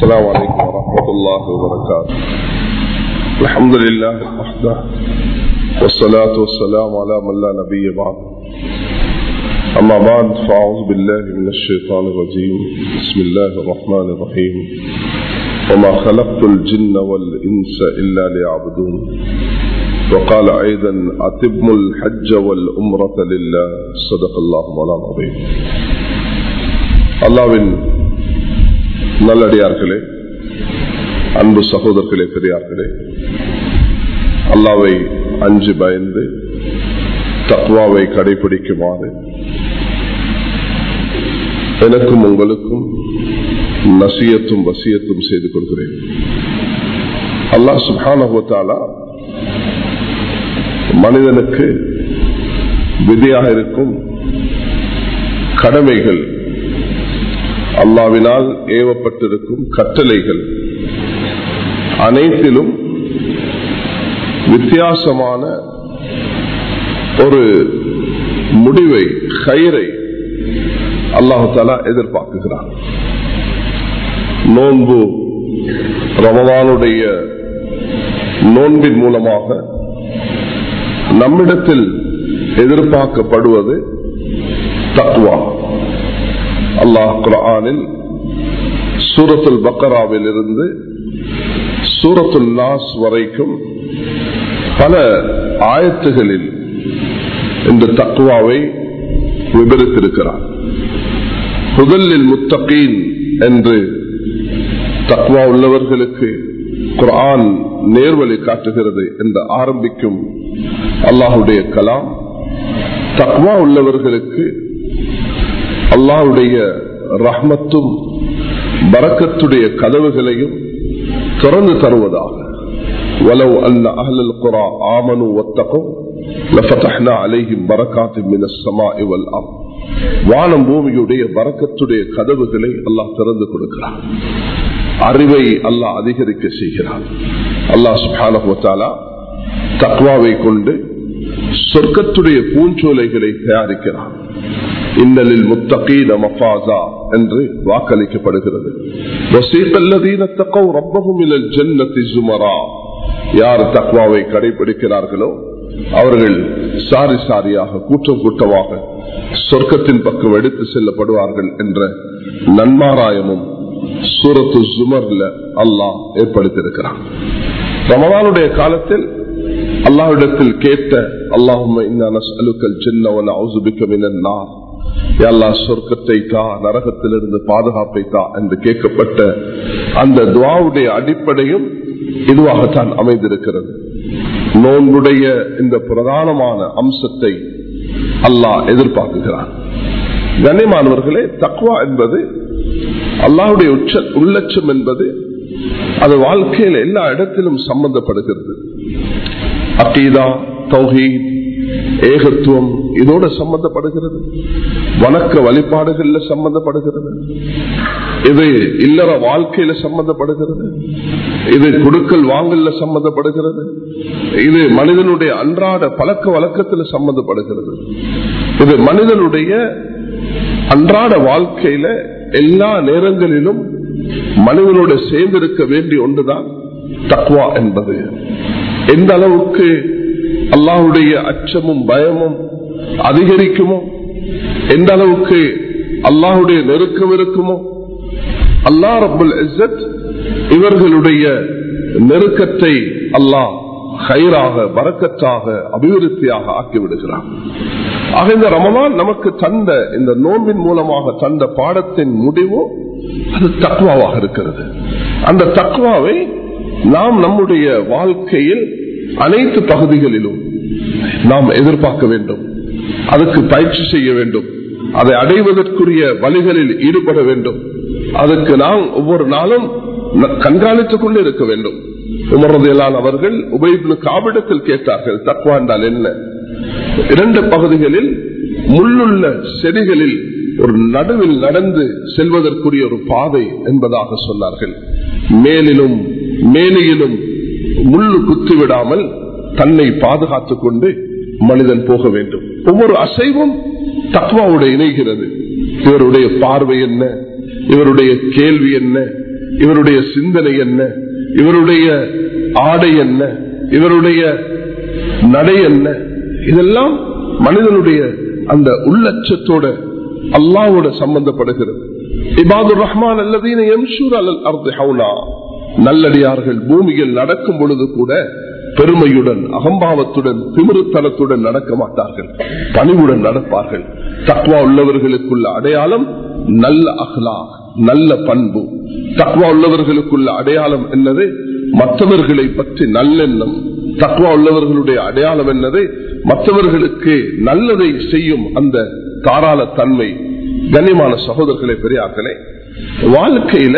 السلام عليكم ورحمة الله وبركاته الحمد لله وحده والصلاة والسلام على من لا نبي بعد أما بعد فأعوذ بالله من الشيطان الرجيم بسم الله الرحمن الرحيم وما خلقت الجن والإنس إلا ليعبدون وقال أيضا أتم الحج والأمرة لله صدق الله مولانا العظيم அல்லாவின் நல்லடியார்களே அன்பு சகோதரர்களே பெரியார்களே அல்லாவை அஞ்சு பயந்து தத்வாவை கடைபிடிக்குமாறு எனக்கும் உங்களுக்கும் நசியத்தும் வசியத்தும் செய்து கொள்கிறேன் அல்லாஹ் சுபானுவத்தாலா மனிதனுக்கு விதியாக இருக்கும் கடமைகள் அல்லாவினால் ஏவப்பட்டிருக்கும் கட்டளைகள் அனைத்திலும் வித்தியாசமான ஒரு முடிவை கயிறை அல்லாஹு தாலா எதிர்பார்க்குகிறார் நோன்பு ரமதானுடைய நோன்பின் மூலமாக நம்மிடத்தில் எதிர்பார்க்கப்படுவது தத்வா அல்லாஹ் குரானில் சூரத்துல் பக்கராவில் இருந்து சூரத்துல் நாஸ் வரைக்கும் பல ஆயத்துகளில் இந்த தக்குவாவை விவரித்திருக்கிறார் முதலில் முத்தகீன் என்று தக்குவா உள்ளவர்களுக்கு குரான் நேர்வழி காட்டுகிறது என்று ஆரம்பிக்கும் அல்லாஹுடைய கலாம் தக்வா உள்ளவர்களுக்கு அல்லாஹுடைய ரஹ்மத்தும் பரக்கத்துடைய கதவுகளையும் திறந்து தருவதாக ولو أن أهل القرى آمنوا واتقوا لفتحنا عليهم بركات من السماء والأرض வானம் பூமியுடைய பறக்கத்துடைய கதவுகளை அல்லாஹ் திறந்து கொடுக்கிறார் அறிவை அல்லாஹ் அதிகரிக்க செய்கிறார் அல்லாஹ் சுபானா தக்வாவை கொண்டு சொர்க்கத்துடைய பூஞ்சோலைகளை தயாரிக்கிறார் இன்னலில் முத்தகீன மஃபாசா என்று வாக்களிக்கப்படுகிறது யார் தக்வாவை கடைபிடிக்கிறார்களோ அவர்கள் சாரி சாரியாக கூட்டம் கூட்டமாக சொர்க்கத்தின் பக்கம் எடுத்து செல்லப்படுவார்கள் என்ற நன்மாராயமும் சூரத்து சுமர்ல அல்லாஹ் ஏற்படுத்தியிருக்கிறான் ரமதானுடைய காலத்தில் அல்லாஹ்விடத்தில் கேட்ட அல்லாஹும் எல்லா சொர்க்கத்தை தா நரகத்திலிருந்து பாதுகாப்பை தா என்று கேட்கப்பட்ட அந்த துவாவுடைய அடிப்படையும் இதுவாகத்தான் அமைந்திருக்கிறது நோன்புடைய இந்த பிரதானமான அம்சத்தை அல்லாஹ் எதிர்பார்க்குகிறான் கண்ணியமானவர்களே தக்வா என்பது அல்லாஹுடைய உச்ச உள்ளட்சம் என்பது அது வாழ்க்கையில் எல்லா இடத்திலும் சம்பந்தப்படுகிறது அக்கீதா தௌஹீத் ஏகத்துவம் இதோட சம்பந்தப்படுகிறது வணக்க வழிபாடுகள்ல சம்பந்தப்படுகிறது இது இல்லற வாழ்க்கையில சம்பந்தப்படுகிறது இது குடுக்கல் வாங்கல்ல சம்பந்தப்படுகிறது இது மனிதனுடைய அன்றாட பழக்க வழக்கத்தில் சம்பந்தப்படுகிறது இது மனிதனுடைய அன்றாட வாழ்க்கையில எல்லா நேரங்களிலும் மனிதனோட சேர்ந்திருக்க வேண்டிய ஒன்றுதான் தக்வா என்பது எந்த அளவுக்கு அல்லாஹுடைய அச்சமும் பயமும் அதிகரிக்குமோ எந்த அளவுக்கு அல்லாஹுடைய நெருக்கம் இருக்குமோ அல்லா ரபுல் இசத் இவர்களுடைய நெருக்கத்தை அல்லாஹ் கயிறாக வரக்கற்றாக அபிவிருத்தியாக ஆக்கிவிடுகிறார் ஆக இந்த ரமலான் நமக்கு தந்த இந்த நோன்பின் மூலமாக தந்த பாடத்தின் முடிவு அது தக்குவாவாக இருக்கிறது அந்த தக்குவாவை நாம் நம்முடைய வாழ்க்கையில் அனைத்து பகுதிகளிலும் நாம் எதிர்பார்க்க வேண்டும் அதுக்கு பயிற்சி செய்ய வேண்டும் அதை அடைவதற்குரிய வழிகளில் ஈடுபட வேண்டும் அதற்கு நாம் ஒவ்வொரு நாளும் கண்காணித்துக் கொண்டு இருக்க வேண்டும் உமரதையிலான் அவர்கள் உபயோக காவிடத்தில் கேட்டார்கள் தக்குவா என்றால் என்ன இரண்டு பகுதிகளில் முள்ளுள்ள செடிகளில் ஒரு நடுவில் நடந்து செல்வதற்குரிய ஒரு பாதை என்பதாக சொன்னார்கள் மேலிலும் மேலையிலும் முள்ளு குத்து விடாமல் தன்னை பாதுகாத்துக் கொண்டு மனிதன் போக வேண்டும் ஒவ்வொரு அசைவும் தத்வாவோட இணைகிறது இவருடைய பார்வை என்ன இவருடைய கேள்வி என்ன இவருடைய சிந்தனை என்ன இவருடைய ஆடை என்ன இவருடைய நடை என்ன இதெல்லாம் மனிதனுடைய அந்த உள்ளச்சத்தோட அல்லாவோட சம்பந்தப்படுகிறது இபாதுர் ரஹ்மான் அல்லதீன எம்சூர் அலல் அர்து ஹவுனா நல்லடியார்கள் பூமியில் நடக்கும் பொழுது கூட பெருமையுடன் அகம்பாவத்துடன் திமிருத்தனத்துடன் நடக்க மாட்டார்கள் பணிவுடன் நடப்பார்கள் தக்வா உள்ளவர்களுக்குள்ள அடையாளம் நல்ல அஹ்லா நல்ல பண்பு தக்வா உள்ளவர்களுக்குள்ள அடையாளம் என்னது மற்றவர்களை பற்றி நல்லெண்ணம் தக்வா உள்ளவர்களுடைய அடையாளம் என்னது மற்றவர்களுக்கு நல்லதை செய்யும் அந்த தாராள தன்மை கண்ணியமான சகோதரர்களே பெரியார்களே வாழ்க்கையில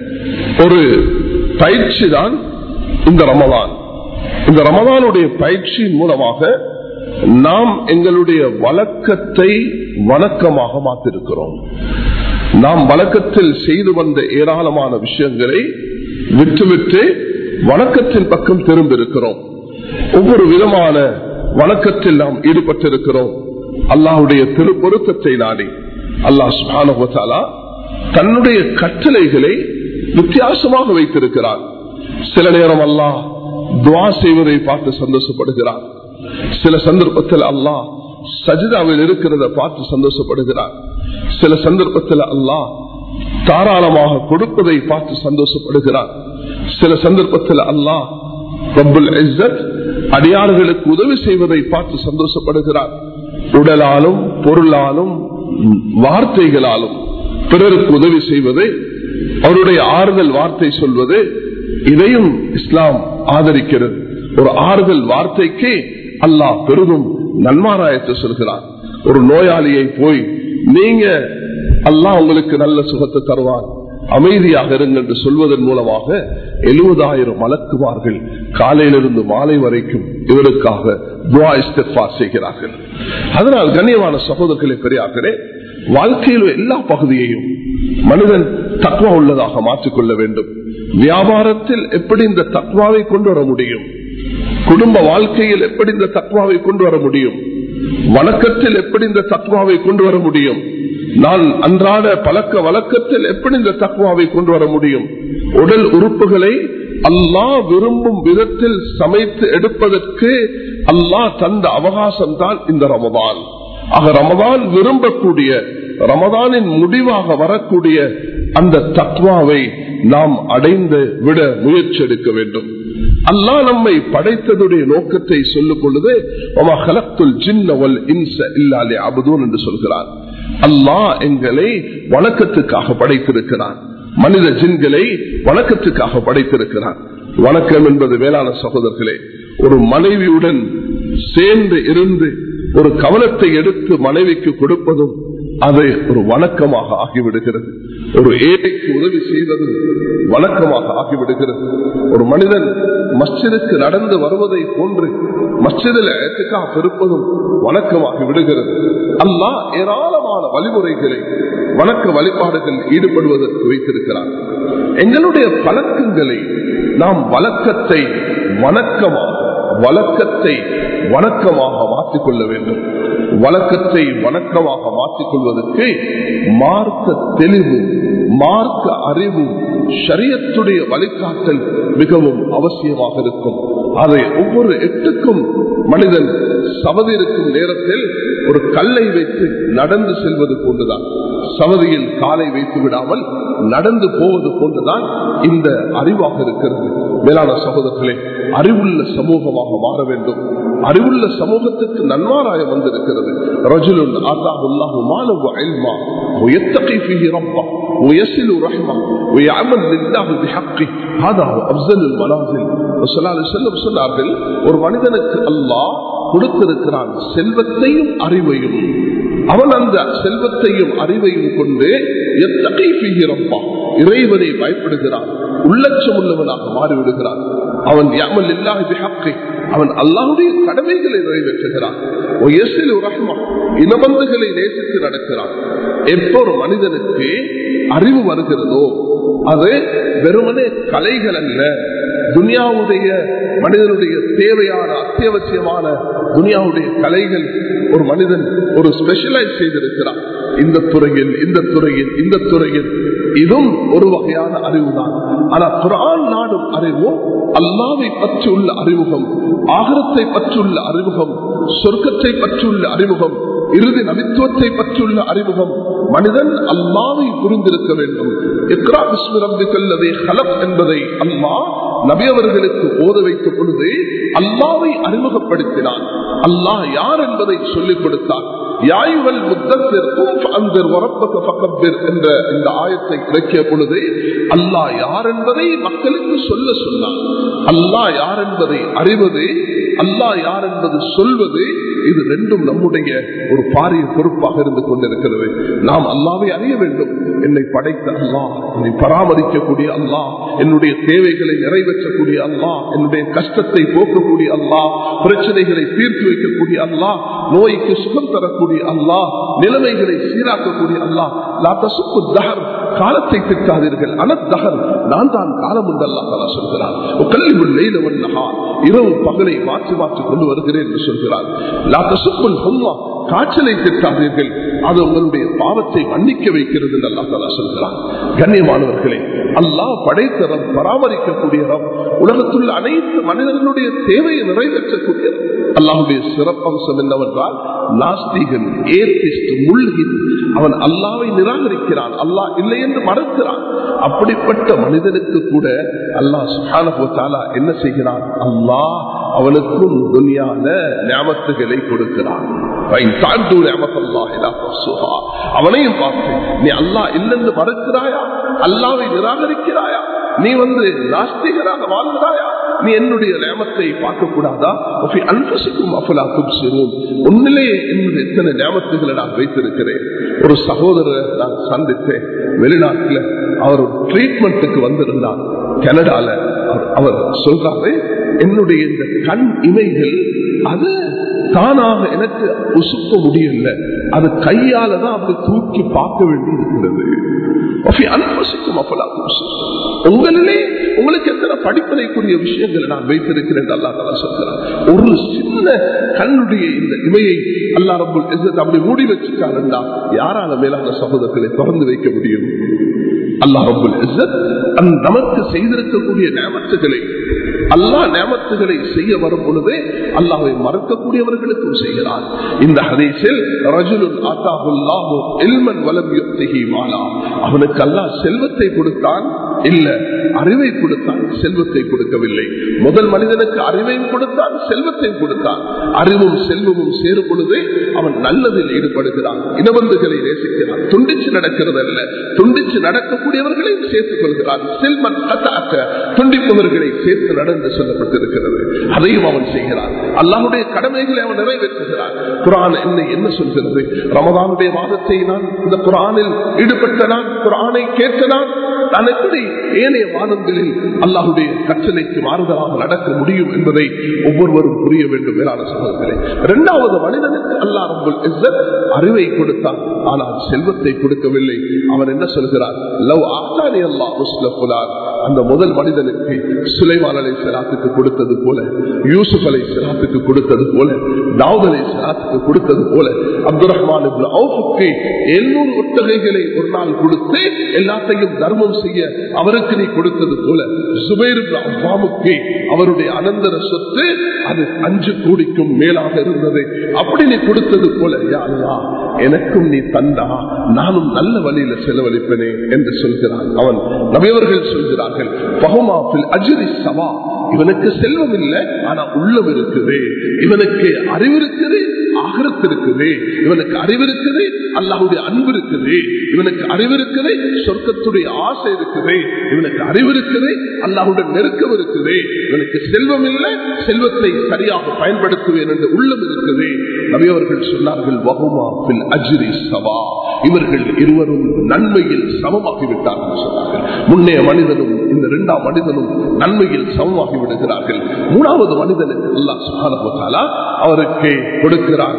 ஒரு பயிற்சி தான் இந்த ரமதான் இந்த ரமதானுடைய பயிற்சியின் மூலமாக நாம் எங்களுடைய வழக்கத்தை வணக்கமாக மாற்றிருக்கிறோம் நாம் வழக்கத்தில் செய்து வந்த ஏராளமான விஷயங்களை விட்டுவிட்டு வணக்கத்தின் பக்கம் திரும்பியிருக்கிறோம் ஒவ்வொரு விதமான வணக்கத்தில் நாம் ஈடுபட்டிருக்கிறோம் அல்லாஹுடைய திருப்பொருத்தத்தை நாடி அல்லாஹ் சுபானுவத்தாலா தன்னுடைய கட்டளைகளை வித்தியாசமாக வைத்திருக்கிறார் சில நேரம் அல்லாஹ் துவா செய்வதை பார்த்து சந்தோஷப்படுகிறார் சில சந்தர்ப்பத்தில் அல்லாஹ் சஜிதாவில் இருக்கிறத பார்த்து சந்தோஷப்படுகிறார் சில சந்தர்ப்பத்தில் அல்லாஹ் தாராளமாக கொடுப்பதை பார்த்து சந்தோஷப்படுகிறார் சில சந்தர்ப்பத்தில் அல்லாஹ் ரப்புல் இஸ்ஸத் அடியார்களுக்கு உதவி செய்வதை பார்த்து சந்தோஷப்படுகிறார் உடலாலும் பொருளாலும் வார்த்தைகளாலும் பிறருக்கு உதவி செய்வது அவருடைய ஆறுதல் வார்த்தை சொல்வது இதையும் இஸ்லாம் ஆதரிக்கிறது ஒரு ஆறுதல் வார்த்தைக்கு அல்லாஹ் பெரிதும் நன்மாராயத்தை சொல்கிறார் ஒரு நோயாளியை போய் நீங்க அல்லாஹ் உங்களுக்கு நல்ல சுகத்தை தருவார் அமைதியாக இருங்க என்று சொல்வதன் மூலமாக எழுபதாயிரம் மலக்குமார்கள் காலையிலிருந்து மாலை வரைக்கும் இவருக்காக துவா இஸ்தஃபா செய்கிறார்கள் அதனால் கண்ணியமான சகோதரர்களை பெரியார்களே வாழ்க்கையில் எல்லா பகுதியையும் மனிதன் தக்குவா உள்ளதாக மாற்றிக்கொள்ள வேண்டும் வியாபாரத்தில் எப்படி இந்த தக்குவாவை கொண்டு வர முடியும் குடும்ப வாழ்க்கையில் எப்படி இந்த தக்குவாவை கொண்டு வர முடியும் வணக்கத்தில் எப்படி இந்த தக்குவாவை கொண்டு வர முடியும் நான் அன்றாட பழக்க வழக்கத்தில் எப்படி இந்த தக்குவாவை கொண்டு வர முடியும் உடல் உறுப்புகளை அல்லாஹ் விரும்பும் விதத்தில் சமைத்து எடுப்பதற்கு அல்லாஹ் தந்த அவகாசம் தான் இந்த ரமதான் ஆக ரமதான் விரும்பக்கூடிய ரமதானின் முடிவாக வரக்கூடிய அந்த தத்வாவை நாம் அடைந்து விட முயற்சி எடுக்க வேண்டும் அல்லாஹ் நம்மை படைத்ததுடைய நோக்கத்தை சொல்லும் பொழுது என்று சொல்கிறார் அல்லாஹ் எங்களை வணக்கத்துக்காக படைத்திருக்கிறார் மனித ஜின்களை வணக்கத்துக்காக படைத்திருக்கிறார் வணக்கம் என்பது வேளாண் சகோதரர்களே ஒரு மனைவியுடன் சேர்ந்து இருந்து ஒரு கவனத்தை எடுத்து மனைவிக்கு கொடுப்பதும் அது ஒரு வணக்கமாக ஆகிவிடுகிறது ஒரு ஏழைக்கு உதவி செய்வதும் வணக்கமாக ஆகிவிடுகிறது ஒரு மனிதன் மஸ்ஜிதுக்கு நடந்து வருவதை போன்று மஸ்ஜிதில் ஏற்றுக்காக இருப்பதும் வணக்கமாகி விடுகிறது அல்லா ஏராளமான வழிமுறைகளை வணக்க வழிபாடுகள் ஈடுபடுவதற்கு வைத்திருக்கிறார் எங்களுடைய பழக்கங்களை நாம் வழக்கத்தை வணக்கமாக வழக்கத்தை வணக்கமாக மாற்றிக்கொள்ள வேண்டும் வழக்கத்தை வணக்கமாக மாற்றிக்கொள்வதற்கு மார்க்க தெளிவு மார்க்க அறிவு ஷரியத்துடைய வழிகாட்டல் மிகவும் அவசியமாக இருக்கும் அதை ஒவ்வொரு எட்டுக்கும் மனிதன் சவதி இருக்கும் நேரத்தில் ஒரு கல்லை வைத்து நடந்து செல்வது போன்றுதான் சவதியில் காலை வைத்து விடாமல் நடந்து போவது போன்றுதான் இந்த அறிவாக இருக்கிறது மேலான சகோதரர்களே அறிவுள்ள சமூகமாக மாற வேண்டும் அறிவுள்ள சமூகத்துக்கு நன்மாராயம் வந்திருக்கிறது ரஜுலுன் ஆத்தாஹுல்லாஹு மாலவு இல்மா ويتقي فيه ربه ويصل رحمه ويعمل لله بحقه هذا هو افضل المنازل சொன்னார்கள் ஒரு மனிதனுக்கு அல்லாஹ் கொடுத்திருக்கிறான் செல்வத்தையும் அறிவையும் அவன் அந்த செல்வத்தையும் அறிவையும் கொண்டு எத்தகை செய்கிறப்பா இறைவனை பயப்படுகிறான் உள்ளட்சம் உள்ளவனாக மாறிவிடுகிறான் அவன் யாமல் இல்லாத அவன் அல்லாவுடைய கடமைகளை நிறைவேற்றுகிறான் இனபந்துகளை நேசித்து நடக்கிறான் எப்போ ஒரு மனிதனுக்கு அறிவு வருகிறதோ அது வெறுமனே கலைகள் அல்ல துனியாவுடைய மனிதனுடைய தேவையான அத்தியாவசியமான துனியாவுடைய கலைகள் ஒரு மனிதன் ஒரு ஸ்பெஷலைஸ் செய்திருக்கிறான் இந்த துறையில் இந்த துறையில் இந்த துறையில் இதுவும் ஒரு வகையான அறிவுதான் ஆனா குரான் நாடும் அறிவோ அல்லாவை பற்றியுள்ள அறிமுகம் ஆகரத்தை பற்றியுள்ள அறிமுகம் சொர்க்கத்தை பற்றியுள்ள அறிமுகம் இறுதி நபித்துவத்தை பற்றியுள்ள அறிமுகம் மனிதன் அல்லாவை புரிந்திருக்க வேண்டும் எக்ரா விஸ்வரம்பிக்கல்லவே ஹலப் என்பதை அல்லாஹ் நபியவர்களுக்கு ஓத வைத்த பொழுது அல்லாவை அறிமுகப்படுத்தினான் அல்லாஹ் யார் என்பதை சொல்லிக் கொடுத்தான் யாயுவல் முத்தத்திர் அந்தர் வரப்பக பக்கப்பிர் என்ற இந்த ஆயத்தை இறக்கிய பொழுது அல்லாஹ் யார் என்பதை மக்களுக்கு சொல்ல சொன்னான் அல்லாஹ் யார் என்பதை அறிவது அல்லாஹ் யார் என்பது சொல்வது இது ரெண்டும் நம்முடைய ஒரு பாரிய பொறுப்பாக இருந்து கொண்டிருக்கிறது நாம் அல்லாவை அறிய வேண்டும் என்னை படைத்த அல்லாஹ் என்னை பராமரிக்கக்கூடிய அல்லாஹ் என்னுடைய தேவைகளை நிறைவேற்றக்கூடிய அல்லாஹ் என்னுடைய கஷ்டத்தை போக்கக்கூடிய அல்லாஹ் பிரச்சனைகளை தீர்த்து வைக்கக்கூடிய அல்லாஹ் நோய்க்கு சுகம் தரக்கூடிய அல்லாஹ் நிலைமைகளை சீராக்கக்கூடிய அல்லாஹ் லாத்தசுப்பு தகர் காலத்தை திட்டாதீர்கள் அனத்தகர் நான் தான் காலம் உண்டு அல்லா சொல்கிறார் கல்வி லெய்லவன் நகார் இரவு பகலை மாற்றி மாற்றி கொண்டு வருகிறேன் என்று சொல்கிறார் லாத்தசுப்புல் ஹும்மா காய்ச்சலை திட்டாதீர்கள் அது உங்களுடைய பாவத்தை மன்னிக்க வைக்கிறது என்று அல்லா தலா சொல்கிறான் கண்ணியமானவர்களே அல்லாஹ் படைத்தரம் பராமரிக்கக்கூடிய உலகத்துள்ள அனைத்து மனிதர்களுடைய தேவையை நிறைவேற்றக்கூடிய அல்லாஹுடைய சிறப்பம்சம் என்னவென்றால் நாஸ்திகன் ஏத்திஸ்ட் முல்கித் அவன் அல்லாவை நிராகரிக்கிறான் அல்லாஹ் இல்லை என்று மறுக்கிறான் அப்படிப்பட்ட மனிதனுக்கு கூட அல்லாஹ் சுஹானா என்ன செய்கிறான் அல்லாஹ் அவனுக்கும் துனியான ஞாபகத்துகளை கொடுக்கிறான் அவனையும் பார்த்து நீ அல்லாஹ் இல்லென்று மறுக்கிறாயா அல்லாவை நிராகரிக்கிறாயா நீ வந்து நாஸ்திகராக வாழ்கிறாயா நீ என்னுடைய நேமத்தை பார்க்க கூடாதா அன்பசிக்கும் அஃபலாக்கும் சிறும் உன்னிலேயே என்னுடைய எத்தனை நேமத்துகளை நான் வைத்திருக்கிறேன் ஒரு சகோதரர் நான் சந்தித்தேன் வெளிநாட்டில் அவர் ட்ரீட்மெண்ட்டுக்கு வந்திருந்தார் கனடால அவர் சொல்றாரு என்னுடைய இந்த கண் இமைகள் அது தானாக எனக்கு உசுப்ப முடியல அது கையால தான் அப்படி தூக்கி பார்க்க வேண்டி இருக்கிறது அன்பசிக்கும் அஃபலாக்கும் உங்களிலே உங்களுக்கு எத்தனை படிப்பனைக்குரிய விஷயங்களை நான் வைத்திருக்கிறேன் அல்லா தலா சொல்கிறார் ஒரு சின்ன கண்ணுடைய இந்த இமையை அல்லா ரபுல் அப்படி மூடி வச்சுட்டாருண்டா யாரால மேலான சகோதரர்களை திறந்து வைக்க முடியும் அல்லாஹ் ரபுல் நமக்கு செய்திருக்கக்கூடிய நேமத்துகளை அல்லா நேமத்துகளை செய்ய வரும் பொழுதே அல்லாஹை மறக்கக்கூடியவர்களுக்கும் செய்கிறார் இந்த ஹதீஸில் ரஜுலுன் ஆத்தாஹுல்லாஹு இல்மன் வலம் யுக்திஹி மாலா அவனுக்கு அல்லாஹ் செல்வத்தை கொடுத்தான் இல்ல அறிவை கொடுத்தான் செல்வத்தை கொடுக்கவில்லை முதல் மனிதனுக்கு அறிவையும் கொடுத்தான் செல்வத்தையும் கொடுத்தான் அறிவும் செல்வமும் சேரும் பொழுதே அவன் நல்லதில் ஈடுபடுகிறான் இனபந்துகளை நேசிக்கிறான் துண்டிச்சு நடக்கிறது அல்ல துண்டிச்சு நடக்கக்கூடியவர்களையும் சேர்த்துக் கொள்கிறான் செல்வன் துண்டிப்பவர்களை சேர்த்து நடந்து சொல்லப்பட்டிருக்கிறது அதையும் அவன் செய்கிறான் அல்லாவுடைய கடமைகளை அவன் நிறைவேற்றுகிறான் குரான் என்னை என்ன சொல்கிறது ரமதானுடைய வாதத்தை நான் இந்த குரானில் ஈடுபட்ட நான் குரானை கேட்ட நான் நான் எப்படி ஏனைய வாதங்களில் அல்லாஹுடைய கற்றலைக்கு மாறுதலாக நடக்க முடியும் என்பதை ஒவ்வொருவரும் புரிய வேண்டும் மேலான சகோதரர்களே இரண்டாவது மனிதனுக்கு அல்லாஹ் ரபுல் இஸ்ஸத் அறிவை கொடுத்தான் ஆனால் செல்வத்தை கொடுக்கவில்லை அவன் என்ன சொல்கிறார் லவ் ஆத்தானி அல்லா முஸ்லப்புலார் அந்த முதல் மனிதனுக்கு சுலைமான் அலை சலாத்துக்கு கொடுத்தது போல யூசுப் அலை சலாத்துக்கு கொடுத்தது போல தாவூத் அலை சலாத்துக்கு கொடுத்தது போல அப்துல் ரஹ்மான் அவுஃபுக்கு எழுநூறு ஒட்டகைகளை ஒரு நாள் கொடுத்து எல்லாத்தையும் தர்மம் செய்ய அவருக்கு நீ கொடுத்தது போல சுபேர் அவ்வாமுக்கு அவருடைய அனந்தர சொத்து அது அஞ்சு கோடிக்கும் மேலாக இருந்தது அப்படி நீ கொடுத்தது போல யாருலா எனக்கும் நீ தந்தா நானும் நல்ல வழியில செலவழிப்பேனே என்று சொல்கிறான் அவன் நபியவர்கள் சொல்கிறார்கள் பகுமாப்பில் அஜிரி சவா இவனுக்கு செல்வம் இல்லை ஆனா உள்ளம் இருக்குது இவனுக்கு அறிவு இருக்குது ஆகரத்து இருக்குது இவனுக்கு அறிவு இருக்குது அல்லாஹுடைய அன்பு இருக்குது இவனுக்கு அறிவு இருக்குது சொர்க்கத்துடைய ஆசை இருக்குது இவனுக்கு அறிவு இருக்குது அல்லாஹுடைய நெருக்கம் இருக்குது இவனுக்கு செல்வம் இல்லை செல்வத்தை சரியாக பயன்படுத்துவேன் என்று உள்ளம் இருக்குது நபியவர்கள் சொன்னார்கள் வகுமா பில் அஜ்ரி சவா இவர்கள் இருவரும் நன்மையில் சமமாகிவிட்டார்கள் சொன்னார்கள் முன்னே மனிதனும் இந்த இரண்டாம் மனிதனும் நன்மையில் சமமாகி விடுகிறார்கள் மூணாவது மனிதனுக்கு அல்லாஹ் சுகான அவருக்கு கொடுக்கிறான்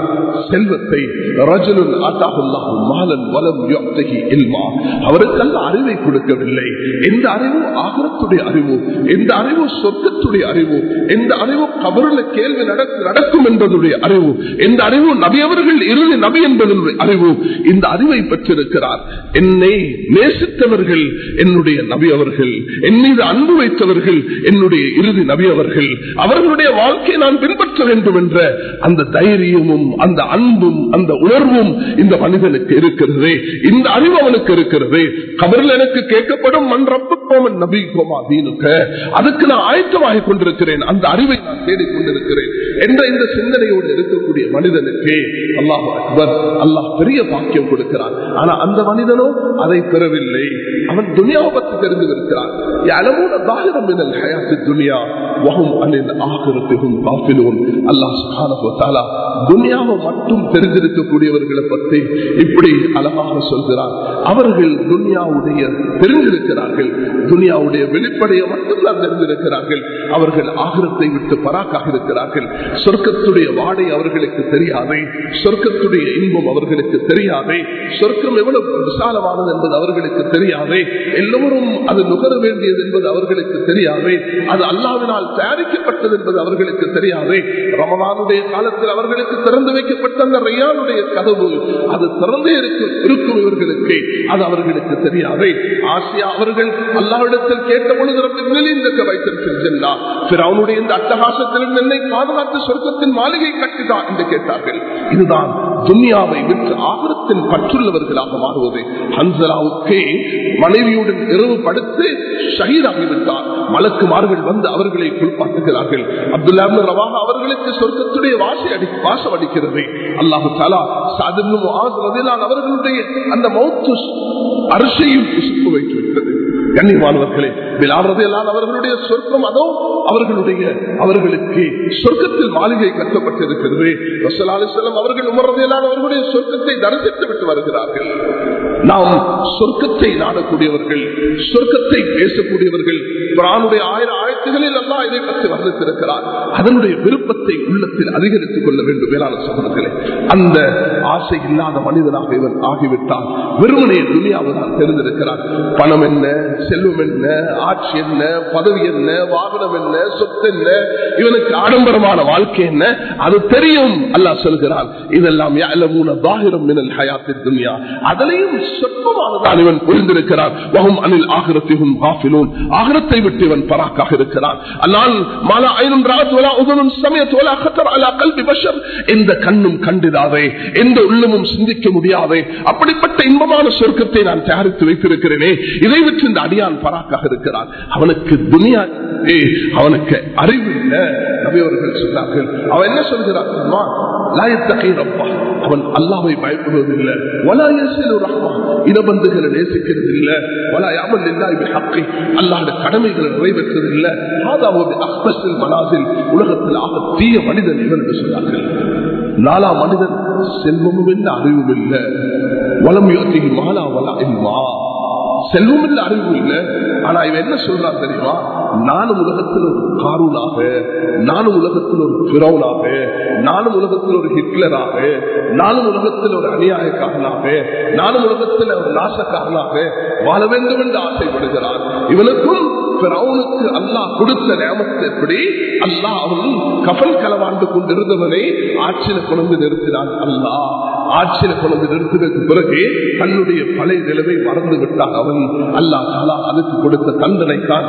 செல்வத்தை ரஜனுன் ஆட்டாகுல்லாஹு மாலன் வலம் யுக்தகி இல்மா அவருக்கு அல்ல அறிவை கொடுக்கவில்லை எந்த அறிவு ஆகரத்துடைய அறிவு எந்த அறிவு சொர்க்கத்துடைய அறிவு எந்த அறிவு கபருல கேள்வி நடக்க- நடக்கும் என்பதுடைய அறிவு எந்த அறிவு நபி அவர்கள் இறுதி நபி என்பதனுடைய அறிவு இந்த அறிவை பெற்றிருக்கிறார் என்னை நேசித்தவர்கள் என்னுடைய நபி அவர்கள் என் மீது அன்பு வைத்தவர்கள் என்னுடைய இறுதி நபி அவர்கள் அவர்களுடைய வாழ்க்கையை நான் பின்பற்ற வேண்டும் என்ற அந்த தைரியமும் அந்த அன்பும் அந்த உணர்வும் இந்த மனிதனுக்கு இருக்கிறது இந்த அறிவு அவனுக்கு இருக்கிறது கபரில் எனக்கு கேட்கப்படும் மண் ரப்பு கோமன் நபி கோமா தீனுக்க அதுக்கு நான் ஆயத்தமாகி கொண்டிருக்கிறேன் அந்த அறிவை நான் தேடிக் கொண்டிருக்கிறேன் என்ற இந்த சிந்தனையோடு இருக்கக்கூடிய மனிதனுக்கு அல்லாஹ் அக்பர் அல்லாஹ் பெரிய பாக்கியம் கொடுக்கிறான் ஆனா அந்த மனிதனோ அதை பெறவில்லை அவன் துனியாவை பற்றி தெரிந்திருக்கிறான் يعلمون ظاهرا من الحياة الدنيا وهم عن الآخرة هم غافلون الله سبحانه وتعالى துனியாவை மட்டும் தெரிந்திருக்கக்கூடியவர்களை பற்றி இப்படி அழகாக சொல்கிறார் அவர்கள் துனியாவுடைய தெரிந்திருக்கிறார்கள் துனியாவுடைய வெளிப்படையை மட்டும்தான் தெரிந்திருக்கிறார்கள் அவர்கள் ஆகிரத்தை விட்டு பராக்காக இருக்கிறார்கள் சொர்க்கத்துடைய வாடை அவர்களுக்கு தெரியாதே சொர்க்கத்துடைய இன்பம் அவர்களுக்கு தெரியாதே சொர்க்கம் எவ்வளவு விசாலமானது என்பது அவர்களுக்கு தெரியாதே எல்லோரும் அது நுகர வேண்டியது என்பது அவர்களுக்கு தெரியாதே அது அல்லாவினால் தயாரிக்கப்பட்டது என்பது அவர்களுக்கு தெரியாதே ரமதானுடைய காலத்தில் அவர்களுக்கு திறந்து வைக்கப்பட்ட அந்த ரையானுடைய கதவு அது திறந்தே இருக்கும் இருக்கும் இவர்களுக்கு அது அவர்களுக்கு தெரியாதே ஆசியா அவர்கள் அல்லாவிடத்தில் கேட்ட பொழுது ரப்பில் இந்த வைத்திருக்கின்றா அவனுடைய இந்த அட்டகாசத்திலிருந்து என்னை பாதுகாத்து சொர்க்கத்தின் மாளிகை கட்டுதா என்று கேட்டார்கள் இதுதான் துன்யாவை விற்று ஆகரத்தின் பற்றுள்ளவர்களாக மாறுவது ஹன்சலாவுக்கு மனைவியுடன் இரவு படுத்து ஷஹீதாகிவிட்டார் மலக்குமார்கள் வந்து அவர்களை குளிப்பாட்டுகிறார்கள் அப்துல்லா இப்னு ரவாஹா அவர்களுக்கு சொர்க்கத்துடைய வாசி அடி வாசம் அடிக்கிறது அல்லாஹு தாலா சாதின்னு முஆஸ் ரலியல்லாஹு அவர்களுடைய அந்த மௌத்து அரிசையும் பிசுப்பு வைத்து விட்டது கண்ணியமானவர்களே பிலால் ரலியல்லாஹு அவர்களுடைய சொர்க்கம் அதோ அவர்களுடைய அவர்களுக்கு சொர்க்கத்தில் மாளிகை கட்டப்பட்டிருக்கிறது ரசூலுல்லாஹி அலைஹி வஸல்லம் அவர்கள் உமர் ரலியல்லாஹு அவர்களுடைய சொர்க்கத்தை தரிசித்து விட்டு வருகிறார்கள் நாம் சொர்க்கத்தை நாடக்கூடியவர்கள் சொர்க்கத்தை பேசக்கூடியவர்கள் குரானுடைய ஆயிரம் ஆயத்துகளில் அல்லா இதை பற்றி வர்ணித்திருக்கிறார் அதனுடைய விருப்பத்தை உள்ளத்தில் அதிகரித்துக் கொள்ள வேண்டும் வேளாண் சகோதரர்களே அந்த ஆசை இல்லாத மனிதனாக இவன் ஆகிவிட்டால் வெறுமனைய துணியாவை தான் தெரிந்திருக்கிறார் பணம் என்ன செல்வம் என்ன ஆட்சி என்ன பதவி என்ன வாகனம் என்ன சொத்து என்ன இவனுக்கு ஆடம்பரமான வாழ்க்கை என்ன அது தெரியும் அல்லாஹ் சொல்கிறான் இதெல்லாம் யாழமூன பாகிரம் மினல் ஹயாத்தின் துன்யா அதிலையும் சொற்பமானதான் இவன் புரிந்திருக்கிறான் வகும் அனில் ஆகிரத்திகும் காஃபிலூன் ஆகிரத்தை விட்டு இவன் பராக்காக இருக்கிறான் ஆனால் மாலா ஐனும் ராத் வலா உதனும் சமயத் வலா கத்தர் அலா கல்வி பஷர் எந்த கண்ணும் கண்டிடாதே எந்த உள்ளமும் சிந்திக்க முடியாதே அப்படிப்பட்ட இன்பமான சொர்க்கத்தை நான் தயாரித்து வைத்திருக்கிறேனே இதை விட்டு இந்த அடியான் பராக்காக இருக்கிறான் அவனுக்கு துனியா ஏய், அவனுக்கு அறிவு இல்லை நபி அவர்கள் சொன்னார்கள் அவன் என்ன சொல்கிறான் தெரியுமா? லா யத்தகி ரப்பா. அவன் அல்லாவை பயப்படுவதில்லை வலா யசிலு ரஹ்மா. இனபந்துகளை நேசிக்கிறது இல்லை வலா யாமல் இல்லாஹி பிஹக்கி. அல்லாஹ்வுடைய கடமைகளை நிறைவேற்றது இல்லை ஹாதாஹு பிஅக்பஸில் மனாசில். உலகத்தில் ஆக தீய மனிதன் இவன் என்று சொன்னார்கள் நாலாம் மனிதன் செல்வமும் இல்லை அறிவும் இல்லை வலம் யோசிக்கு மாலா வலா இல்மா செல்வம் இல்ல அறிவு இல்ல ஆனா இவன் என்ன சொல்றான் தெரியுமா நானும் உலகத்தில் ஒரு காரூனாக நானும் உலகத்தில் ஒரு பிறவுனாக நானும் உலகத்தில் ஒரு ஹிட்லராக நானும் உலகத்தில் ஒரு அநியாயக்காரனாக நானும் உலகத்தில் ஒரு நாசக்காரனாக வாழ வேண்டும் என்று ஆசைப்படுகிறான் இவனுக்கும் பிறவுனுக்கு அல்லாஹ் கொடுத்த நேமத்தை எப்படி அல்லாஹ் அவன் கபல் களவாண்டு கொண்டிருந்தவனை ஆட்சியில கொண்டு நிறுத்தினான் அல்லாஹ் ஆட்சியில கொண்டு நிறுத்தினதுக்கு பிறகு தன்னுடைய பழைய நிலைமை மறந்து விட்டான் அவன் அல்லாஹ் தாலா அதுக்கு கொடுத்த தண்டனை தான்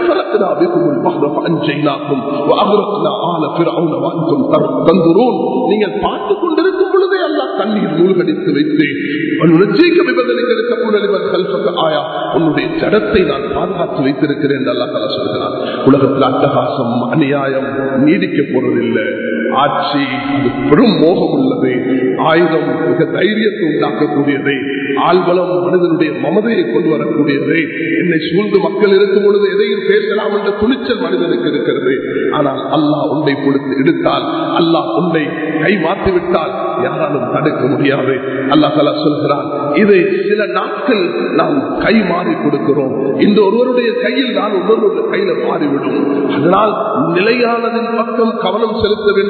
நீங்கள் பார்த்து கொண்டிருக்கும் பொழுதே அல்லாஹ் தண்ணீர் மூழ்கடித்து வைத்து ஆயா உன்னுடைய ஜடத்தை நான் பாதுகாத்து வைத்திருக்கிறேன் என்று அல்லாஹ் தாலா சொல்கிறான் உலகத்தில் அட்டகாசம் அநியாயம் நீடிக்க போறதில்லை ஆட்சி அது பெரும் மோகம் உள்ளது ஆயுதம் மிக தைரியத்தை உண்டாக்கக்கூடியது ஆழ்வலம் மனிதனுடைய மமதையை கொண்டு வரக்கூடியது என்னை சூழ்ந்து மக்கள் இருக்கும் பொழுது எதையும் பேசலாம் என்ற துணிச்சல் மனிதனுக்கு இருக்கிறது ஆனால் அல்லாஹ் உன்னை கொடுத்து எடுத்தால் அல்லாஹ் உன்னை கை மாற்றி விட்டால் யாராலும் தடுக்க முடியாது அல்லாஹ் தலா சொல்கிறான் இது சில நாட்கள் நாம் கை மாறி கொடுக்கிறோம் இந்த ஒருவருடைய கையில் நான் ஒருவருடைய கையில மாறிவிடும் அதனால் நிலையானதின் பக்கம் கவனம் செலுத்த வேண்டும்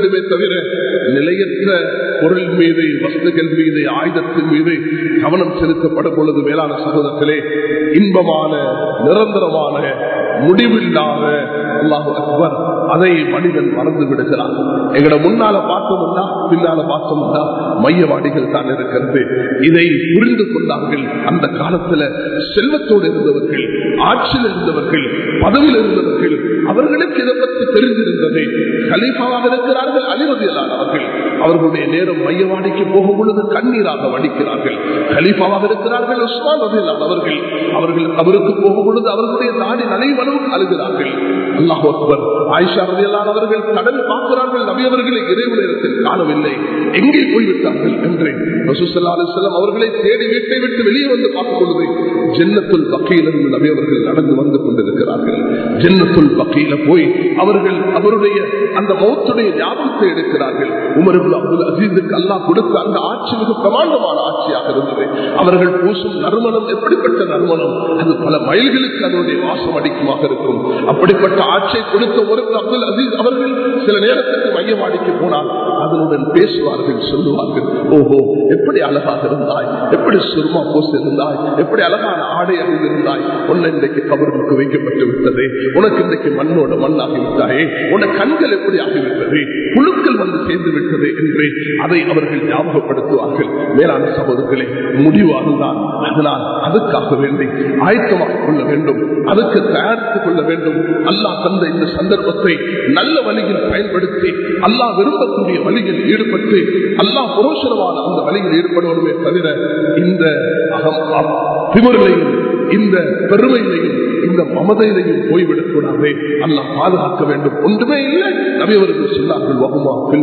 வேண்டுமே தவிர நிலையற்ற பொருள் மீது வஸ்துகள் மீது ஆயுதத்தின் மீது கவனம் செலுத்தப்படும் பொழுது மேலான சகோதரத்திலே இன்பமான நிரந்தரமான முடிவில்லாத அல்லாஹு அக்பர் அதை மனிதன் மறந்து விடுகிறான் எங்களை முன்னால பார்த்தோம்னா பின்னால பார்த்தோம்னா மையவாடிகள் தான் இருக்கிறது இதை புரிந்து கொண்டார்கள் அந்த காலத்துல செல்வத்தோடு இருந்தவர்கள் ஆட்சியில் இருந்தவர்கள் பதவியில் இருந்தவர்கள் அவர்களுக்கு இதை பற்றி தெரிந்திருந்தது கலீஃபாவாக இருக்கிறார்கள் அழிவதில்லாதவர்கள் அவர்களுடைய நேரம் மையவாடிக்கு போகும் பொழுது கண்ணீராக வடிக்கிறார்கள் கலீஃபாவாக இருக்கிறார்கள் உஸ்மான் ரதில்லாதவர்கள் அவர்கள் அவருக்கு போகும் பொழுது அவர்களுடைய தாடி நனைவளவுக்கு அழுகிறார்கள் அல்லாஹ் அக்பர் ஆயிஷா ரதியல்லாதவர்கள் கடல் பார்க்கிறார்கள் நபியவர்களை இறைவு நேரத்தில் காணவில்லை எங்கே போய்விட்டார்கள் என்று ரசூசல்லா அலிஸ்லாம் அவர்களை தேடி வீட்டை விட்டு வெளியே வந்து பார்க்கும் பொழுது ஜென்னத்துல் பக்கையில் இருந்து நபியவர்கள் நடந்து வந்து கொண்டிருக்கிறார்கள் ஜென்னத்துல் பக்கையில போய் அவர்கள் அவருடைய அந்த மௌத்துடைய ஞாபகத்தை எடுக்கிறார்கள் உமர் அப்துல் அசீதுக்கு அல்லாஹ் கொடுத்த அந்த ஆட்சி மிக பிரமாண்டமான ஆட்சியாக இருந்தது அவர்கள் பூசும் நறுமணம் எப்படிப்பட்ட நறுமணம் அது பல மைல்களுக்கு அதனுடைய வாசம் அடிக்குமாக இருக்கும் அப்படிப்பட்ட ஆட்சியை கொடுத்த ஒரு அப்துல் அசீஸ் அவர்கள் சில நேரத்துக்கு மையவாடிக்கு போனால் அதனுடன் பேசுவார்கள் சொல்லுவார்கள் ஓஹோ எப்படி அழகாக இருந்தாய் எப்படி சுருமா போஸ் இருந்தாய் எப்படி அழகான ஆடை அணிந்திருந்தாய் உன்னை இன்றைக்கு கபருக்கு வைக்கப்பட்டு விட்டது உனக்கு இன்றைக்கு மண்ணோட மண்ணாகி விட்டாயே உன கண்கள் எப்படி ஆகிவிட்டது புழுக்கள் வந்து சேர்ந்து விட்டது என்று அதை அவர்கள் ஞாபகப்படுத்துவார்கள் மேலான சகோதரர்களே முடிவு அதுதான் அதனால் அதுக்காக வேண்டி ஆயத்தமாக கொள்ள வேண்டும் அதுக்கு தயாரித்துக் கொள்ள வேண்டும் அல்லாஹ் தந்த இந்த சந்தர்ப்பத்தை நல்ல வழியில் பயன்படுத்தி அல்லாஹ் விரும்பக்கூடிய வழியில் ஈடுபட்டு அல்லாஹ் புரோஷனமான அந்த வழியில் ஈடுபடுவதுமே தவிர இந்த அகம் திமுறையும் இந்த பெருமையிலையும் இந்த மமதையிலையும் போய்விடக் கூடாது அல்லாஹ் பாதுகாக்க வேண்டும் ஒன்றுமே இல்லை நபியவர்கள் சொன்னார்கள் வகுமாக்கள்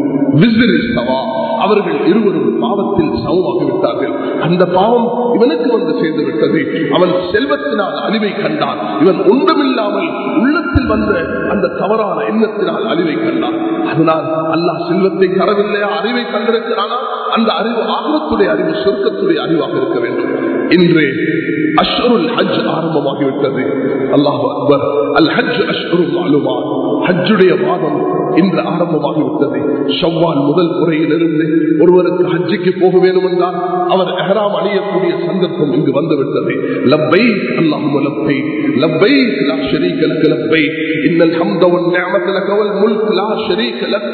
அவர்கள் இருவரும் பாவத்தில் சமமாகிவிட்டார்கள் அந்த பாவம் இவனுக்கு வந்து சேர்ந்து விட்டது அவன் செல்வத்தினால் அழிவை கண்டான் இவன் ஒன்றுமில்லாமல் உள்ளத்தில் வந்த அந்த தவறான எண்ணத்தினால் அழிவை கண்டான் அதனால் அல்லாஹ் செல்வத்தை தரவில்லையா அறிவை கண்டிருக்கிறானா அந்த அறிவு ஆகத்துடைய அறிவு சொர்க்கத்துடைய அறிவாக இருக்க வேண்டும் இன்று அஷ்ருல் ஹஜ் ஆரம்பமாகிவிட்டது அல்லாஹ் அக்பர் அல் ஹஜ் அஷ்ருல் அலுமா ஹஜ்ஜுடைய மாதம் இன்று ஆரம்பமாகிவிட்டது ஷவ்வால் முதல் முறையிலிருந்து ஒருவருக்கு ஹஜ்ஜிக்கு போக வேண்டும் என்றால் அவர் எஹராம் அணியக்கூடிய சந்தர்ப்பம் இங்கு வந்துவிட்டது லப்பை அல்லாஹும் லப்பை லப்பை லா ஷரீக லக லப்பை இன்னல் ஹம்த வன் நிஅமத லக வல் முல்க் லா ஷரீக லக்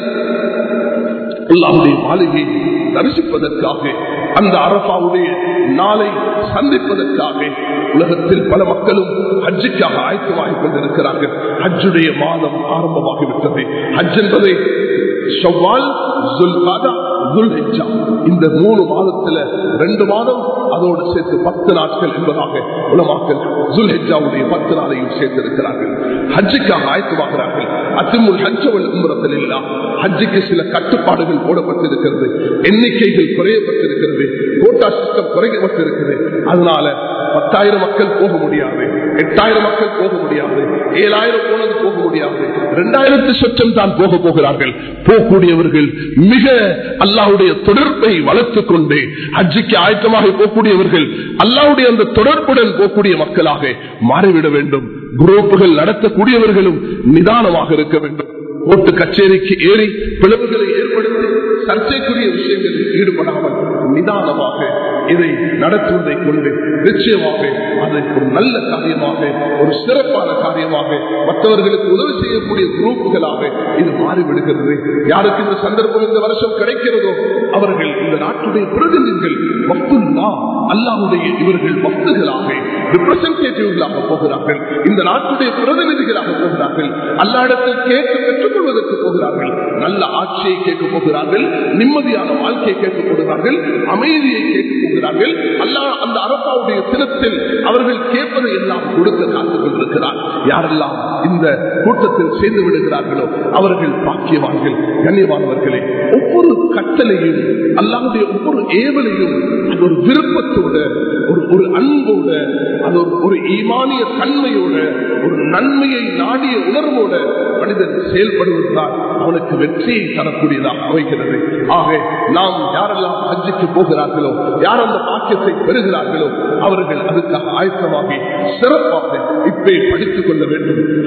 அல்லாஹ்வுடைய மாளிகை தரிசிப்பதற்காக அந்த அரபாவுடைய நாளை சந்திப்பதற்காக உலகத்தில் பல மக்களும் ஹஜ்ஜுக்காக ஆயத்தமாகிக் கொண்டிருக்கிறார்கள் ஹஜ்ஜுடைய மாதம் ஆரம்பமாகிவிட்டது ஹஜ் என்பதை ஷவ்வால் ஜுல்காதா துல்ஹிஜா இந்த மூணு மாதத்துல ரெண்டு மாதம் அதோடு சேர்த்து பத்து நாட்கள் என்பதாக உலமாக்கல் ஜுல்ஹிஜாவுடைய பத்து நாளையும் சேர்த்திருக்கிறார்கள் ஹஜ்ஜுக்காக ஆயத்தமாகிறார்கள் அத்திமுல் ஹஜ்ஜவல் உம்பரத்தில் இல்லா ஹஜ்ஜுக்கு சில கட்டுப்பாடுகள் போடப்பட்டிருக்கிறது எண்ணிக்கைகள் குறையப்பட்டிருக்கிறது கோட்டா சிஸ்டம் குறைக்கப்பட்டிருக்கிறது அதனால பத்தாயிரம் மக்கள் போக முடியாது எட்டாயிரம் மக்கள் போக முடியாது ஏழாயிரம் போனது போக முடியாது இரண்டாயிரத்து சொச்சம் தான் போக போகிறார்கள் போகக்கூடியவர்கள் மிக அல்லாவுடைய தொடர்பை வளர்த்துக் கொண்டு ஹஜ்ஜிக்கு ஆயத்தமாக போகக்கூடியவர்கள் அல்லாவுடைய அந்த தொடர்புடன் போகக்கூடிய மக்களாக மாறிவிட வேண்டும் குரூப்புகள் நடத்தக்கூடியவர்களும் நிதானமாக இருக்க வேண்டும் ஓட்டு கச்சேரிக்கு ஏறி பிளவுகளை ஏற்படுத்தி சர்ச்சைக்குரிய விஷயங்களில் ஈடுபடாமல் நிதானமாக இதை நடத்துவதை கொண்டு நிச்சயமாக அது ஒரு நல்ல காரியமாக ஒரு சிறப்பான காரியமாக மற்றவர்களுக்கு உதவி செய்யக்கூடிய குரூப்புகளாக இது மாறிவிடுகிறது யாருக்கு இந்த சந்தர்ப்பம் இந்த வருஷம் கிடைக்கிறதோ அவர்கள் இந்த நாட்டுடைய பிரதிநிதிகள் வக்துல்லா அல்லாவுடைய இவர்கள் வக்துகளாக ரிப்ரசன்டேட்டிவ்களாக போகிறார்கள் இந்த நாட்டுடைய பிரதிநிதிகளாக போகிறார்கள் அல்லாடத்தில் கேட்டு பெற்றுக் கொள்வதற்கு போகிறார்கள் நல்ல ஆட்சியை கேட்க போகிறார்கள் நிம்மதியான வாழ்க்கையை கேட்க போகிறார்கள் அமைதியை கேட்க போகிறார்கள் அல்லா அந்த அரசாவுடைய தினத்தில் அவர்கள் கேட்பதை எல்லாம் கொடுக்க காத்துக் கொண்டிருக்கிறார் யாரெல்லாம் இந்த கூட்டத்தில் சேர்ந்து விடுகிறார்களோ அவர்கள் பாக்கியவான்கள் கண்ணியமானவர்களே ஒவ்வொரு கட்டளையும் அல்லாவுடைய ஒவ்வொரு ஏவலையும் அது ஒரு விருப்பத்தோட ஒரு ஒரு அன்போட அது ஒரு ஒரு ஈமானிய தன்மையோட ஒரு நன்மையை நாடிய உணர்வோட மனிதன் செயல்படுவதுதான் அவனுக்கு வெற்றியை தரக்கூடியதாக அமைகிறது ஆக நாம் யாரெல்லாம் ஹஜ்ஜிக்கு போகிறார்களோ யார் அந்த பாக்கியத்தை பெறுகிறார்களோ அவர்கள் அதுக்காக ஆயத்தமாகி சிறப்பாக இப்பே படித்துக் கொள்ள வேண்டும்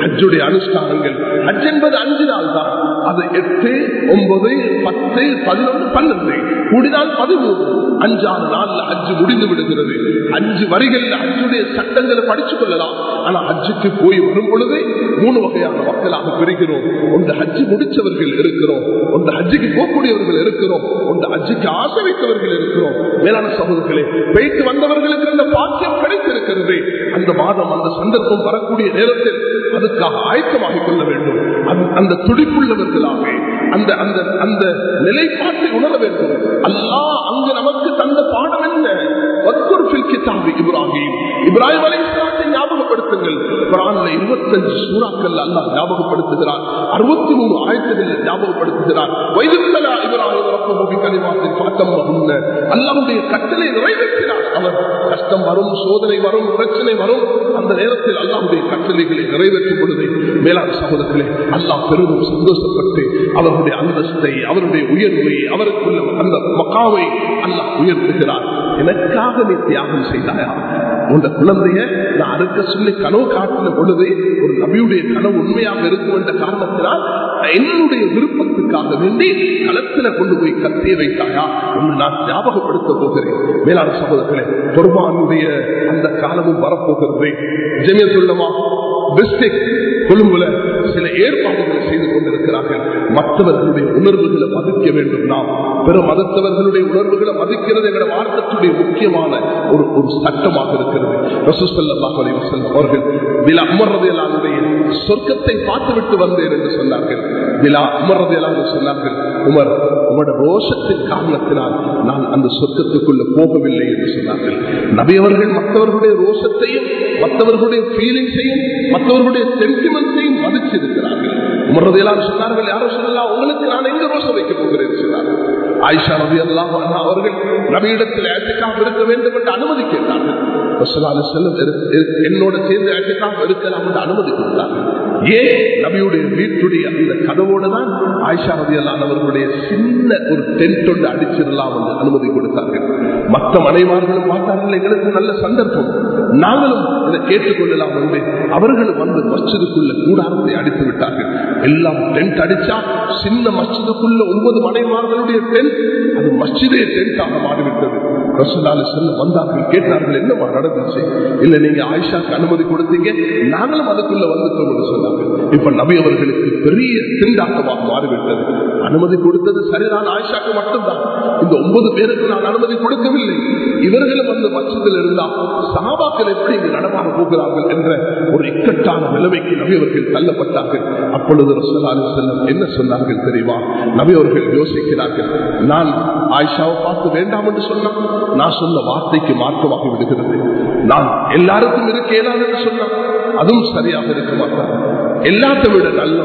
ஹஜ்ஜுடைய அனுஷ்டானங்கள் ஹஜ் என்பது அஞ்சு நாள் தான் அது எட்டு ஒன்பது பத்து பதினொன்று பன்னெண்டு கூடினால் பதிமூணு அஞ்சாறு நாள்ல ஹஜ்ஜு முடிந்து விடுகிறது அஞ்சு வரிகள்ல ஹஜ்ஜுடைய சட்டங்களை படிச்சுக் கொள்ளலாம் ஆனா ஹஜ்ஜுக்கு போய் வரும் பொழுது மூணு வகையான மக்களாக பிரிக்கிறோம் ஒன்று ஹஜ்ஜு முடிச்சவர்கள் இருக்கிறோம் ஒன்று ஹஜ்ஜுக்கு போகக்கூடியவர்கள் இருக்கிறோம் ஒன்று ஹஜ்ஜுக்கு ஆசை வைத்தவர்கள் இருக்கிறோம் மேலான சகோதரர்களே போயிட்டு வந்தவர்களுக்கு அந்த பாக்கியம் கிடைத்திருக்கிறது அந்த மாதம் அந்த சந்தர்ப்பம் வரக்கூடிய நேரத்தில் அதுக்காக ஆயத்தமாகிக் கொள்ள வேண்டும் அந்த- அந்த துடிப்புள்ளவர்களாக அந்த அந்த அந்த நிலைப்பாட்டை உணர வேண்டும் அல்லாஹ் அங்கு நமக்கு தந்த பாடம் என்ன வத்குர் ஃபில் கிதாபி இப்ராஹிம் இப்ராஹிம் அலைஹிஸ்ஸலாத்தை ஞாபகப்படுத்துங்கள் குர்ஆன்ல 25 சூறாக்கள் அல்லாஹ் ஞாபகப்படுத்துகிறார் 63 ஆயத்துகள் ஞாபகப்படுத்துகிறார் வைதுல்லா இப்ராஹிம் ரப்பஹு பிகலிமாத்தின் ஃபஅத்தம்மஹுன்ன அல்லாஹ்வுடைய கட்டளை நிறைவேற்றினார் அவர் கஷ்டம் வரும் சோதனை வரும் பிரச்சனை வரும் அந்த நேரத்தில் அல்லாஹ்வுடைய கட்டளைகளை நிறைவேற்றும் பொழுது மேலாண் சகோதரர்களே அல்லாஹ் பெரிதும் சந்தோஷப்பட்டு அவருடைய அந்தஸ்தை அவருடைய உயர்வை அவருக்குள்ள அந்த மக்காவை அல்லாஹ் உயர்த்துகிறார் எனக்காக நீ தியாகம் செய்தாயா உந்த குழந்தைய நான் அறுக்க சொல்லி கனவு காட்டின பொழுது ஒரு நபியுடைய கனவு உண்மையாக இருக்கும் என்ற காரணத்தினால் என்னுடைய விருப்பத்துக்காக வேண்டி களத்துல கொண்டு போய் கத்திய வைத்தாயா என்று நான் ஞாபகப்படுத்த போகிறேன் மேலாண் சகோதரர்களே பொறுமானுடைய அந்த காலமும் வரப்போகிறது ஜெமியத்துள்ளமா டிஸ்ட்ரிக்ட் கொழும்புல சில ஏற்பாடுகளை செய்து கொண்டிருக்கிறார்கள் மற்றவர்களுடைய உணர்வுகளை மதிக்க வேண்டும் நாம் பிற மதத்தவர்களுடைய உணர்வுகளை மதிக்கிறது எங்களோட மார்க்கத்துடைய முக்கியமான ஒரு ஒரு சட்டமாக இருக்கிறது ரசூசல்லாஹ் அலைஹி வஸல்லம் அவர்கள் விலா அமர்றதையெல்லாமுடைய சொர்க்கத்தை பார்த்துவிட்டு வந்தேன் என்று சொன்னார்கள் விலா அமர்றதையெல்லாம் சொன்னார்கள் உமர் உங்களோட ரோஷத்தின் காரணத்தினால் நான் அந்த சொர்க்கத்துக்குள்ள போகவில்லை என்று சொன்னார்கள் நபி அவர்கள் மற்றவர்களுடைய ரோஷத்தையும் மற்றவர்களுடைய ஃபீலிங்ஸையும் மற்றவர்களுடைய சென்டிமெண்ட்ஸையும் மதிச்சிருக்கிறார்கள் உமர்றதையெல்லாம் சொன்னார்கள் யாரோ சொல்லலாம் உங்களுக்கு நான் எங்க ரோஷம் வைக்க போகிறேன் என்று சொன்னார்கள் ஆயிஷா நபி அல்லாஹ் அவர்கள் நபியிடத்தில் ஏற்றுக்காக இருக்க வேண்டும் என்று அனுமதி கேட்டார்கள் ரசூலுல்லாஹி அலைஹி வஸல்லம் இரு- இரு- என்னோட சேர்ந்து ஏற்றுக்காக இருக்கலாம் என்று அனுமதி கொடுத்தார்கள் ஏன் நபியுடைய வீட்டுடைய அந்த கதவோடு தான் ஆயிஷா ரவி அவர்களுடைய சின்ன ஒரு டென்ட் ஒன்று அடிச்சிடலாம் என்று அனுமதி கொடுத்தார்கள் மற்ற மனைவார்களும் பார்த்தார்கள் எங்களுக்கு நல்ல சந்தர்ப்பம் நாங்களும் இதை கேட்டுக்கொள்ளலாம் என்று அவர்களும் வந்து மஸ்ஜிதுக்குள்ள கூடாரத்தை அடித்து விட்டார்கள் எல்லாம் டென்ட் அடிச்சா சின்ன மஸ்ஜிதுக்குள்ள ஒன்பது மனைவார்களுடைய டென்ட் அது மஸ்ஜிதே டென்ட்டாக மாறிவிட்டது ரசூலாலு செல்ல வந்தார்கள் கேட்டார்கள் என்னமா நடந்துச்சு இல்ல நீங்க ஆயிஷாக்கு அனுமதி கொடுத்தீங்க நாங்களும் அதுக்குள்ள வந்துட்டோம் என்று சொன்னாங்க இப்ப நபி அவர்களுக்கு பெரிய திண்டாட்டமாக மாறிவிட்டது அனுமதி கொடுத்தது சரிதான் ஆயிஷாக்கு மட்டும்தான் இந்த ஒன்பது பேருக்கு நான் அனுமதி கொடுக்கவில்லை இவர்களும் அந்த மச்சத்தில் இருந்தா சகாபாக்கள் எப்படி இங்கு நடமாக போகிறார்கள் என்ற ஒரு இக்கட்டான நிலைமைக்கு நபி அவர்கள் தள்ளப்பட்டார்கள் அப்பொழுது ரசூலாலு செல்லம் என்ன சொன்னார்கள் தெரியுமா நபி அவர்கள் யோசிக்கிறார்கள் நான் ஆயிஷாவை பார்த்து வேண்டாம் என்று சொன்னான் நான் சொன்ன வார்த்தைக்கு மாற்றமாகி விடுகிறது நான் எல்லாருக்கும் இருக்க இயலாது என்று சொன்னான் அதுவும் சரியாக இருக்க மாட்டான் எல்லாத்தை விட நல்ல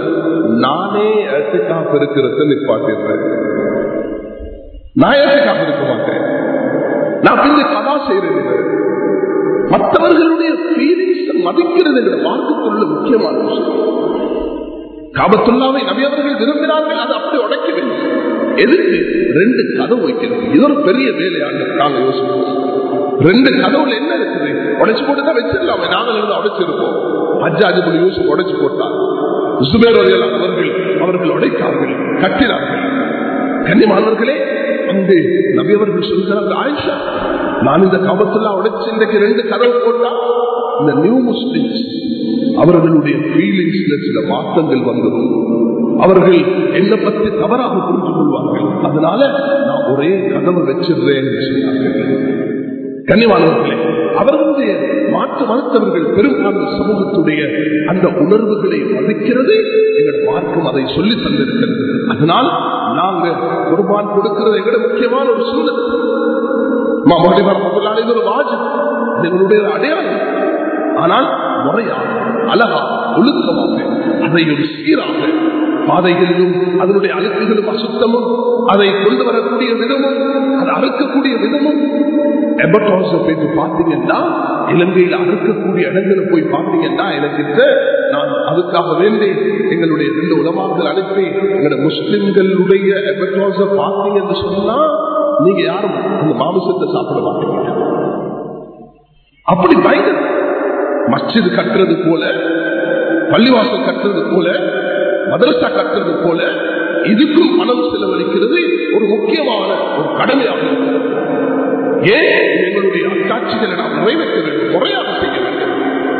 நானே ஏற்றுக்காக இருக்கிறத நிப்பாட்டிடுறேன் நான் ஏற்றுக்காக இருக்க மாட்டேன் நான் பின்ன கதா செய்யறேன் மற்றவர்களுடைய ஃபீலிங்ஸ் மதிக்கிறது என்ற மார்க்கத்துள்ள முக்கியமான விஷயம் காபத்துல்லாவை நபி அவர்கள் விரும்பினார்கள் அதை அப்படி உடைக்க வேண்டும் எதுக்கு ரெண்டு கதவு வைக்கிறது இது ஒரு பெரிய வேலையாக நாங்க யோசிப்போம் ரெண்டு கதவுல என்ன இருக்குது உடைச்சு போட்டு வச்சிடலாமே நாங்கள் இருந்து உடைச்சிருப்போம் அஜாஜி மொழி யூசுப் உடைச்சு போட்டார் சுபேர் வரையில் அவர்கள் அவர்கள் உடைத்தார்கள் கட்டினார்கள் கன்னிமானவர்களே அங்கு நபி அவர்கள் சொல்கிறார்கள் ஆயிஷா நான் இந்த காபத்துல்லா உடைச்சு இன்றைக்கு ரெண்டு கதவு போட்டா இந்த நியூ முஸ்லிம்ஸ் அவர்களுடைய ஃபீலிங்ஸ்ல சில மாற்றங்கள் வந்துடும் அவர்கள் என்னை பற்றி தவறாக புரிந்து கொள்வார்கள் அதனால நான் ஒரே கதவை வச்சிடுறேன் என்று சொன்னார்கள் கன்னிவானவர்களே அவர்களுடைய மாற்று மறுத்தவர்கள் பெரும்பான்மை சமூகத்துடைய அந்த உணர்வுகளை மதிக்கிறது எங்கள் மார்க்கம் அதை சொல்லி தந்திருக்கிறது அதனால் நாங்க குர்பான் கொடுக்கிறது எங்களோட முக்கியமான ஒரு சூழல் ஒரு வாஜம் எங்களுடைய அடையாளம் ஆனால் முறையாக அழகா ஒழுக்கமாக அதை ஒரு சீராக பாதைகளிலும் அதனுடைய அழுக்குகளும் அசுத்தமும் அதை கொண்டு வரக்கூடிய விதமும் அதை அறுக்கக்கூடிய விதமும் போயிட்டு பார்த்தீங்கன்னா இலங்கையில் அறுக்கக்கூடிய இடங்களை போய் பார்த்தீங்கன்னா எனக்கு நான் அதுக்காக வேண்டி எங்களுடைய ரெண்டு உலமாக்கள் அனுப்பி எங்களுடைய முஸ்லிம்களுடைய எபட்ராஸ பார்த்தீங்கன்னு சொன்னா நீங்க யாரும் அந்த மாமிசத்தை சாப்பிட மாட்டீங்க அப்படி பயங்கர மஸ்ஜித் கட்டுறது போல பள்ளிவாசல் கட்டுறது போல மதரசா கட்டுறது போல இதுக்கும் பணம் செலவழிக்கிறது ஒரு முக்கியமான ஒரு கடமையாக இருக்கிறது ஏன் எங்களுடைய அத்தாட்சிகளை நாம் நிறைவேற்ற வேண்டும் முறையாக செய்ய வேண்டும்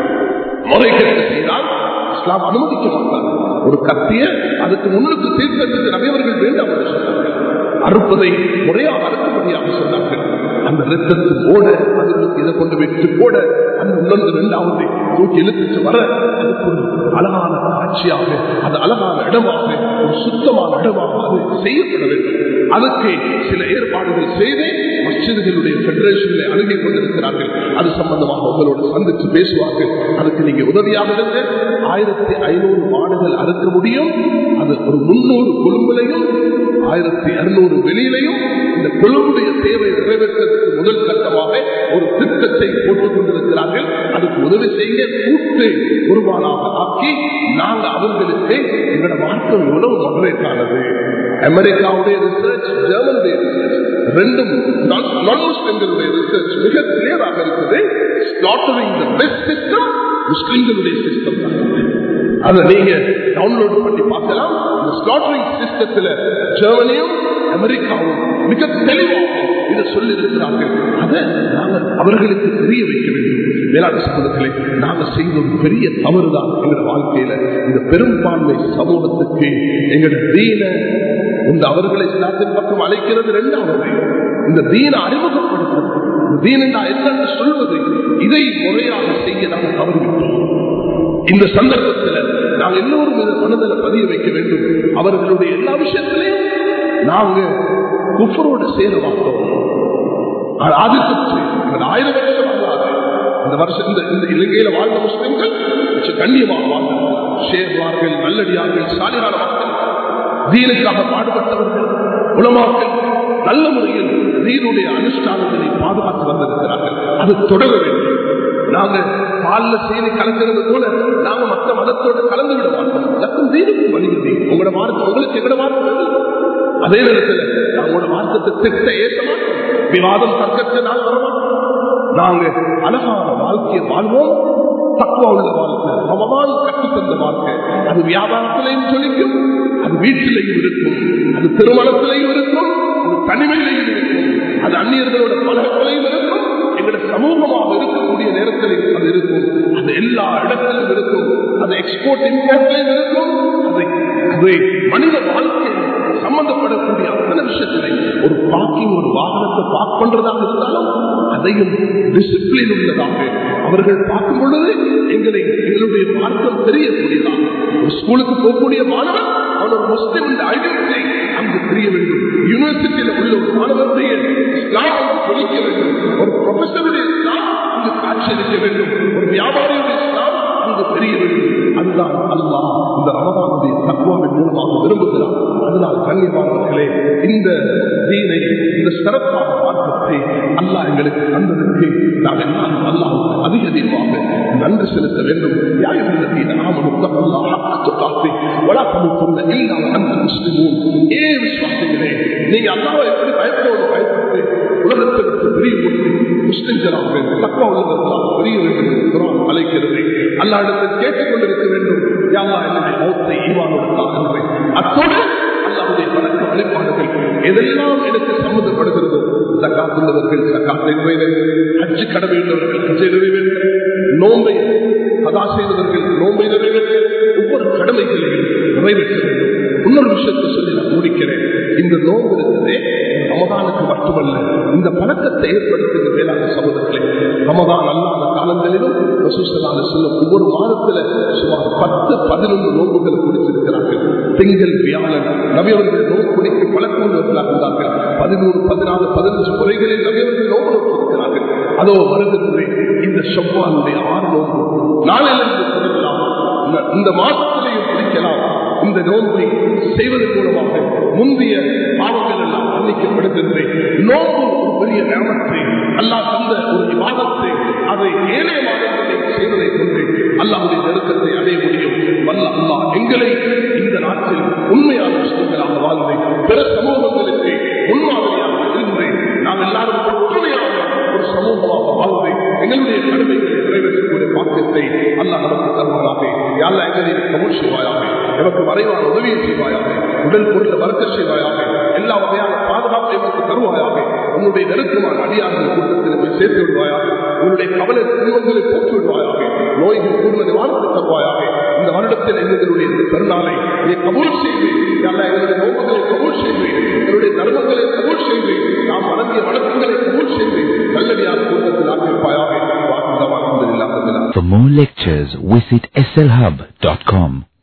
முறை கெட்டு செய்தால் இஸ்லாம் அனுமதிக்க மாட்டார் ஒரு கத்திய அதுக்கு முன்னுக்கு தீர்க்கத்துக்கு நபையவர்கள் வேண்டாம் என்று சொன்னார்கள் அறுப்பதை முறையாக அறுக்கும்படியாக சொன்னார்கள் அந்த ரத்தத்தில் ஓட அதுகளுக்கு இதை கொண்டு வைத்து போட அந்த உணர்ந்து ரெண்டாவது தூக்கி இழுத்துட்டு வர அதுக்கு ஒரு அழகான காட்சியாக அது அழகான இடமாக ஒரு சுத்தமான இடமாக அது செய்யப்பட வேண்டும் அதுக்கு சில ஏற்பாடுகள் செய்து மசிதர்களுடைய பெடரேஷன்ல அணுகி கொண்டிருக்கிறார்கள் அது சம்பந்தமாக உங்களோட சந்தித்து பேசுவார்கள் அதுக்கு நீங்க உதவியாக இருந்து ஆயிரத்தி ஐநூறு மாடுகள் அறுக்க முடியும் அது ஒரு முன்னூறு கொழும்புலையும் ஆயிரத்தி இருநூறு வெளியிலையும் இந்த கொழும்புடைய தேவை நிறைவேற்றத்துக்கு முதல் கட்டமாக ஒரு திட்டத்தை போட்டுக் கொண்டிருக்கிறார்கள் அதுக்கு உதவி செய்ய கூட்டு ஒருவாளாக ஆக்கி நாங்க அவர்களுக்கு எங்களோட மார்க்கம் எவ்வளவு மொடரேட்டானது அமெரிக்காவுடைய ரிசர்ச் ஜெர்மனுடைய ரிசர்ச் ரெண்டும் நான் முஸ்லிம்களுடைய ரிசர்ச் மிக கிளியராக இருக்குது ஸ்லாட்டரிங் த பெஸ்ட் சிஸ்டம் முஸ்லிம்களுடைய சிஸ்டம் தான் அதை நீங்க டவுன்லோட் பண்ணி பார்க்கலாம் இந்த ஸ்லாட்டரிங் சிஸ்டத்துல ஜெர்மனியும் அமெரிக்காவும் மிக தெளிவாக இதை சொல்லி இருக்கிறார்கள் அதை நாங்கள் அவர்களுக்கு தெரிய வைக்க வேண்டும் வேளாண் சமூகத்திலே நாங்கள் செய்த ஒரு பெரிய தவறுதான் எங்களோட வாழ்க்கையில இந்த பெரும்பான்மை சமூகத்துக்கு எங்களோட தீன இந்த அவர்களை இஸ்லாத்தின் பக்கம் அழைக்கிறது இரண்டாவது இந்த தீன அறிமுகப்படுத்துறது தீன் என்னன்னு சொல்வது இதை முறையாக செய்ய நாங்கள் தவறுவிட்டோம் இந்த சந்தர்ப்பத்தில் நாங்கள் எல்லோரும் இதை மனதில் பதிய வைக்க வேண்டும் அவர்களுடைய எல்லா விஷயத்திலையும் நாங்க குஃபரோடு சேர மாட்டோம் ஆதிக்கத்து ஆயிரம் வருஷம் வரலாறு இந்த வருஷம் இந்த இந்த இலங்கையில வாழ்ந்த முஸ்லிம்கள் கண்ணியமாக வாழ்ந்தார்கள் சேர்வார்கள் நல்லடியார்கள் சாலிகான மக்கள் தீனுக்காக பாடுபட்டவர்கள் உலமாக்கள் நல்ல முறையில் தீனுடைய அனுஷ்டானங்களை பாதுகாத்து வந்திருக்கிறார்கள் அது தொடர வேண்டும் நாங்க பால்ல செய்தி கலக்கிறது போல நாங்க மற்ற மதத்தோட கலந்து விட மாட்டோம் லக்கம் தீனுக்கும் வழிகிறது உங்களோட மார்க்கம் உங்களுக்கு எங்களோட மார்க்கம் அதே நேரத்தில் நம்மளோட மார்க்கத்தை திட்ட ஏற்ற மாட்டோம் விவாதம் தர்க்கத்தை நாள் வரமாட்டோம் நாங்க அழகான வாழ்க்கையை வாழ்வோம் தக்குவா உள்ள வாழ்க்கை ரமதான் கற்றுத்தந்த வாழ்க்கை அது வியாபாரத்திலையும் சொல்லிக்கும் அது வீட்டிலையும் இருக்கும் அது திருமணத்திலையும் இருக்கும் அது தனிமையிலையும் இருக்கும் அது அந்நியர்களோட பழகத்திலையும் இருக்கும் எங்களுடைய சமூகமாக இருக்கக்கூடிய நேரத்திலையும் அது இருக்கும் அது எல்லா இடத்திலும் இருக்கும் அது எக்ஸ்போர்ட் இம்போர்ட்லையும் இருக்கும் அது அது மனித வாழ்க்கை சம்பந்தப்படக்கூடிய அத்தனை விஷயத்திலே ஒரு பார்க்கிங் ஒரு வாகனத்தை பார்க் பண்றதாக இருந்தாலும் அதையும் டிசிப்ளின் உள்ளதாக அவர்கள் பார்க்கும் பொழுது எங்களை எங்களுடைய மார்க்கம் தெரியக்கூடியதாக ஒரு ஸ்கூலுக்கு போகக்கூடிய மாணவன் அவன் ஒரு முஸ்லிம் என்ற ஐடென்டிட்டி அங்கு தெரிய வேண்டும் யூனிவர்சிட்டியில உள்ள ஒரு மாணவருடைய இஸ்லாம் சொல்லிக்க வேண்டும் ஒரு ப்ரொஃபஸருடைய இஸ்லாம் அங்கு காட்சியளிக்க வேண்டும் ஒரு வியாபாரியுடைய இஸ்லாம் அங்கு தெரிய வேண்டும் அதுதான் அல்லா இந்த ரமதானுடைய தக்குவாவின் மூலமாக விரும்புகிறார் அதனால் கண்ணியமானவர்களே இந்த தீனை இந்த சிறப்பான மாற்றத்தை அல்லாஹ் எங்களுக்கு தந்ததற்கு நாம் எல்லாம் அல்லாஹ் அதிக அதிகமாக நன்றி செலுத்த வேண்டும் யாயுள்ளதீன ஆமனும் அல்லாஹ் காத்து வழக்கமுக்குள்ள எல்லாம் அந்த முஸ்லிமும் ஏ விசுவாசிகளே நீங்க அல்லாவை எப்படி பயத்தோடு பயப்பட்டு உலகத்தை விட்டு பெரிய போட்டு முஸ்லிம்களாக தக்குவா உள்ளவர்களாக பெரிய வேண்டும் என்று குரான் அழைக்கிறது அல்லாஹிடத்தில் கேட்டுக்கொண்டிருக்க வேண்டும் யாவா என்னுடைய மௌத்தை ஈவானோடு அத்தோடு அல்லாவுடைய வணக்க வழிபாடுகள் எதெல்லாம் எனக்கு சம்மந்தப்படுகிறதோ சக்காத்துள்ளவர்கள் சக்காத்தை நிறைவேற்ற அச்சு கடமை உள்ளவர்கள் அச்சை நிறைவேற்ற நோம்பை அதா செய்தவர்கள் நோம்பை நிறைவேற்ற ஒவ்வொரு கடமைகளையும் நிறைவேற்ற வேண்டும் இன்னொரு விஷயத்தை சொல்லி நான் முடிக்கிறேன் இந்த நோம்பு இருக்கிறதே ரமதானுக்கு மட்டுமல்ல இந்த பழக்கத்தை ஏற்படுத்துகிற வேளாண் சமூகத்திலே ரமதான் அல்லாத காலங்களிலும் ரசூசலான சொல்லும் ஒவ்வொரு மாதத்துல சுமார் பத்து பதினொன்று நோம்புகள் குடித்திருக்கிறார்கள் திங்கள் வியாழன் நபியவர்கள் நோம்பு குடிக்க பழக்கவர்களாக இருந்தார்கள் பதினோரு பதினாலு பதினஞ்சு முறைகளில் நபியவர்கள் நோம்பு நோக்கியிருக்கிறார்கள் அதோ வருகிறது இந்த செவ்வானுடைய ஆறு நோம்பு நாளிலிருந்து தொடங்கலாம் இந்த மாதத்திலேயும் பிடிக்கலாம் இந்த நோன்பை செய்வதன் மூலமாக முந்தைய பாவங்கள் எல்லாம் மன்னிக்கப்படுகின்றன நோன்பு ஒரு பெரிய நேமத்தை அல்லாஹ் தந்த ஒரு விவாதத்தை அதை ஏனைய மாதங்களை செய்வதை கொண்டு அல்லாவுடைய நெருக்கத்தை அடைய முடியும் வல்ல அல்லாஹ் எங்களை இந்த நாட்டில் உண்மையான விஷயங்களாக வாழ்ந்து பிற சமூகங்களுக்கு முன்மாதிரியாக இருந்து நாம் எல்லாரும் ஒற்றுமையாக ஒரு சமூகமாக வாழ்ந்து எங்களுடைய கடமைகளை நிறைவேற்றக்கூடிய பாக்கியத்தை அல்லாஹ் நமக்கு தருவதாக யாழ்லா எங்களை கபூல் செய்வாயாக எமக்கு மறைவான உதவியை செய்வாயாக உடல் பொருள் வர்க்க செய்வாயாக எல்லா வகையான பாதுகாப்பை எமக்கு தருவாயாக உன்னுடைய நெருக்கமான அடியார்கள் கூட்டத்தில் போய் சேர்த்து விடுவாயாக உன்னுடைய கவலை துன்பங்களை போக்கி விடுவாயாக நோய்கள் கூடுவதை வாழ்த்து தருவாயாக இந்த வருடத்தில் எங்களுடைய இந்த பெருநாளை நீ கபூல் செய்து அல்ல எங்களுடைய நோக்கங்களை கபூல் செய்து எங்களுடைய தர்மங்களை கபூல் செய்து நாம் வழங்கிய வழக்குகளை கபூல் செய்து நல்லடியான கூட்டத்தில் ஆக்கியிருப்பாயாக வாக்குதமாக For more lectures, visit slhub.com.